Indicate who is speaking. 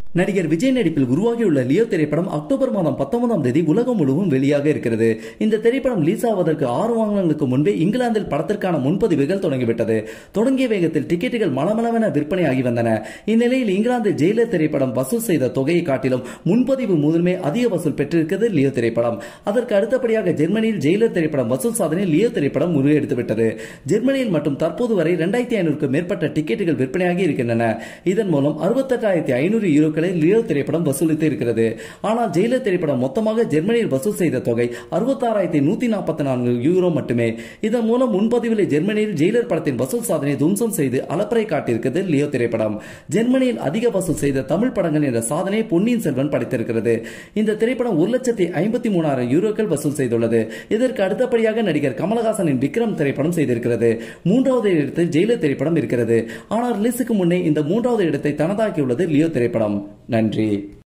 Speaker 1: நடிகர் விஜய் நடிப்பில் உருவாகியுள்ள லியோ திரைப்படம் அக்டோபர் மாதம் பத்தொன்பதாம் தேதி உலகம் முழுவதும் வெளியாக இருக்கிறது இந்த திரைப்படம் ரிலீஸ் ஆவதற்கு ஆறு வாரங்களுக்கு முன்பே இங்கிலாந்தில் படத்திற்கான முன்பதிவுகள் தொடங்கிவிட்டது தொடங்கிய வேகத்தில் டிக்கெட்டுகள் மலமளவென விற்பனையாகி வந்தன இந்நிலையில் இங்கிலாந்து ஜெயிலர் திரைப்படம் வசூல் செய்த தொகையை காட்டிலும் முன்பதிவு முதலுமே அதிக வசூல் பெற்றிருக்கிறது லியோ திரைப்படம் அதற்கு அடுத்தபடியாக ஜெர்மனியில் ஜெயிலர் திரைப்படம் வசூல் சாதனை லியோ திரைப்படம் முறியடித்துவிட்டது ஜெர்மனியில் மட்டும் தற்போது வரை இரண்டாயிரத்தி ஐநூறுக்கு மேற்பட்ட டிக்கெட்டுகள் விற்பனையாகி இருக்கின்றன இதன் மூலம் அறுபத்தெட்டாயிரத்தி ஐநூறு யூரோக்களை லியோ திரைப்படம் வசூலித்து இருக்கிறது ஆனால் ஜெயிலர் திரைப்படம் மொத்தமாக ஜெர்மனியில் வசூல் செய்த தொகை அறுபத்தாறாயிரத்தி நூத்தி நாற்பத்தி நான்கு யூரோ மட்டுமே இதன் மூலம் முன்பதிவில் ஜெர்மனியில் ஜெயிலர் படத்தின் வசூல் சாதனை தும்சம் செய்து அலப்பறை காட்டியிருக்கிறது லியோ திரைப்படம் ஜெர்மனியில் அதிக வசூல் செய்த தமிழ் படங்கள் என்ற சாதனை பொன்னியின் செல்வன் படைத்திருக்கிறது இந்த திரைப்படம் ஒரு லட்சத்தி ஐம்பத்தி மூணாயிரம் யூரோக்கள் வசூல் செய்துள்ளது இதற்கு அடுத்தபடியாக நடிகர் கமலஹாசனின் விக்ரம் திரைப்படம் செய்திருக்கிறது மூன்றாவது இடத்தில் ஜெயிலர் திரைப்படம் இருக்கிறது ஆனால் ரிலீஸுக்கு முன்னே இந்த மூன்றாவது இடத்தை தனதாக்கியுள்ளது லியோ திரைப்படம் நன்றி